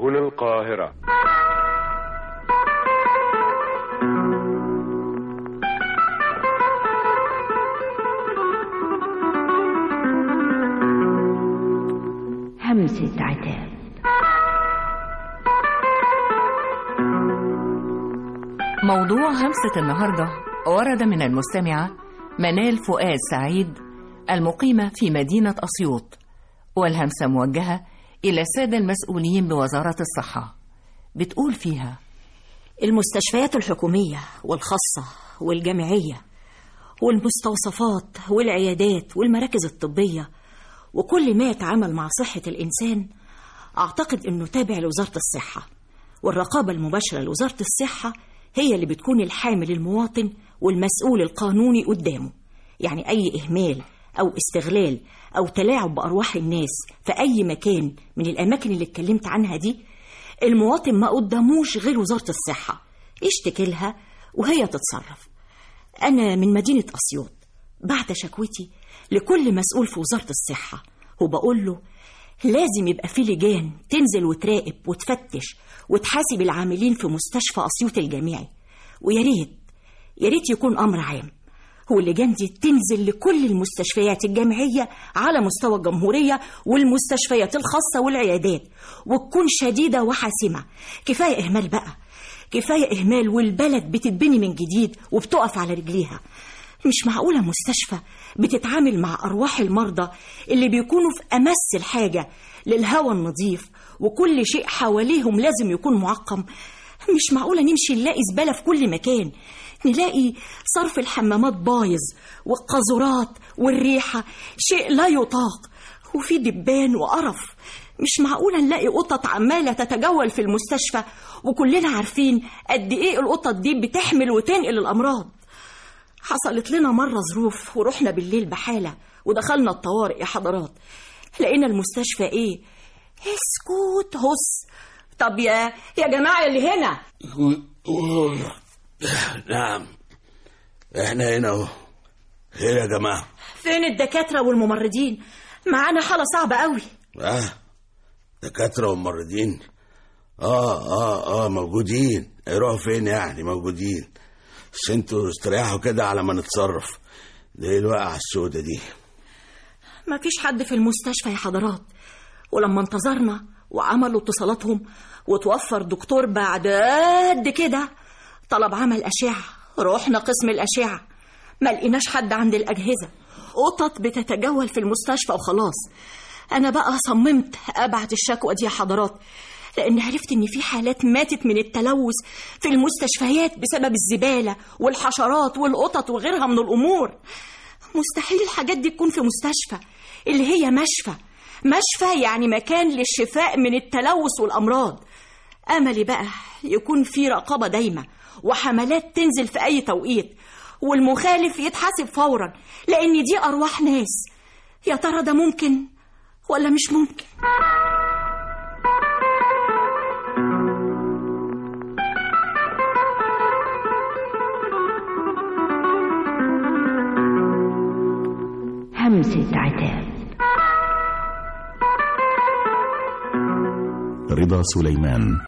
هنا القاهرة همسة عتاب موضوع همسة النهاردة ورد من المستمعة منال فؤاد سعيد المقيمة في مدينة أسيوط والهمسة موجهة إلى السادة المسؤولين بوزارة الصحة بتقول فيها المستشفيات الحكومية والخاصة والجامعية والمستوصفات والعيادات والمراكز الطبية وكل ما يتعامل مع صحة الإنسان أعتقد أنه تابع لوزارة الصحة والرقابة المباشرة لوزارة الصحة هي اللي بتكون الحامل المواطن والمسؤول القانوني قدامه يعني أي إهمال أو استغلال أو تلاعب بأرواح الناس في أي مكان من الأماكن اللي اتكلمت عنها دي المواطن ما قداموش غير وزارة الصحة يشتكي لها وهي تتصرف أنا من مدينة أسيوط بعت شكوتي لكل مسؤول في وزارة الصحة وبقول له لازم يبقى في لجان تنزل وتراقب وتفتش وتحاسب العاملين في مستشفى أسيوط الجامعي ويا ريت يا ريت يكون أمر عام واللجان دي تنزل لكل المستشفيات الجامعية على مستوى الجمهورية والمستشفيات الخاصة والعيادات وتكون شديدة وحاسمة كفاية إهمال بقى كفاية إهمال والبلد بتتبني من جديد وبتقف على رجليها مش معقولة مستشفى بتتعامل مع أرواح المرضى اللي بيكونوا في أمس الحاجة للهواء النظيف وكل شيء حواليهم لازم يكون معقم مش معقولة نمشي نلاقي زبالة في كل مكان نلاقي صرف الحمامات بايظ والقاذورات والريحة شيء لا يطاق وفي دبان وقرف مش معقولة نلاقي قطط عمالة تتجول في المستشفى وكلنا عارفين قد إيه القطط دي بتحمل وتنقل الأمراض حصلت لنا مرة ظروف ورحنا بالليل بحالة ودخلنا الطوارئ يا حضرات لقينا المستشفى ايه اسكت هس طب يا يا جماعة اللي هنا نعم احنا هنا اهو خير يا جماعة فين الدكاترة والممرضين معانا حالة صعبة قوي اه دكاترة وممرضين اه اه اه موجودين يروحوا فين يعني موجودين بس انتوا استريحوا كده على ما نتصرف دي الوقعة السودة دي ما فيش حد في المستشفى يا حضرات ولما انتظرنا وعملوا اتصالاتهم وتوفر دكتور بعد قد كده طلب عمل أشعة رحنا قسم الأشعة ما لقيناش حد عند الأجهزة قطط بتتجول في المستشفى وخلاص أنا بقى صممت أبعت الشكوى دي يا حضرات لأن عرفت إن في حالات ماتت من التلوث في المستشفيات بسبب الزبالة والحشرات والقطط وغيرها من الأمور مستحيل الحاجات دي تكون في مستشفى اللي هي مشفى مشفى يعني مكان للشفاء من التلوث والأمراض أملي بقى يكون في رقابة دايمة وحملات تنزل في أي توقيت والمخالف يتحاسب فورا لأن دي أرواح ناس يا ترى ده ممكن ولا مش ممكن همسة عتاب رضا سليمان